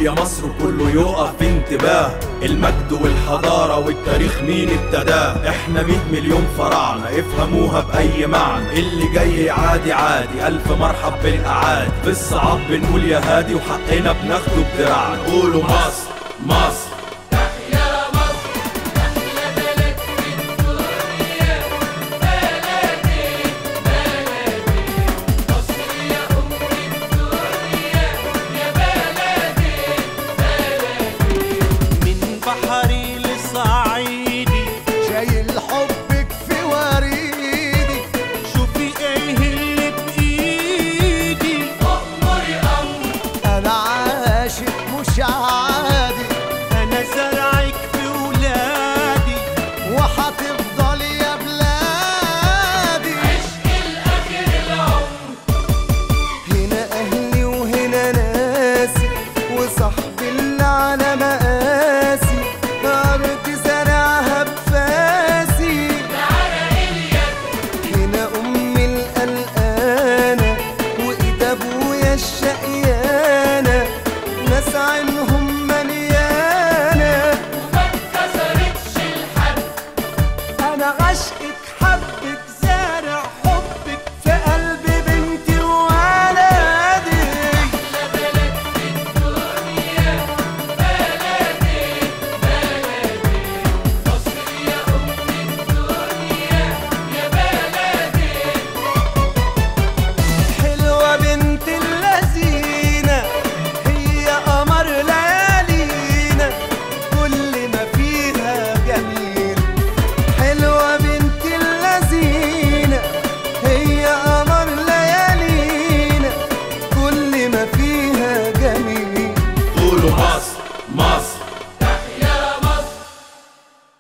يا مصر كله يقف في انتباه المجد والحضارة والتاريخ مين ابتداه احنا 100 مليون فراعنة افهموها بأي معنى اللي جاي عادي عادي ألف مرحب بالأعادي في الصعاب بنقول يا هادي وحقنا بناخده بدراعنا قولوا مصر مصر من بحري لصعيدي شايل حبك في وريدي شوفي ايه اللي بايدي انا عاشق مش عادي انا زرعك في ولادي وهتفضل يا بلادي هنا اهلي وهنا ناسي وصاحبي اللي على مقاسي ارض زرعها بفاسي هنا امي القلقانه وايد ابويا الشقيانه ناس عينهم مليانه انا عشقك حبك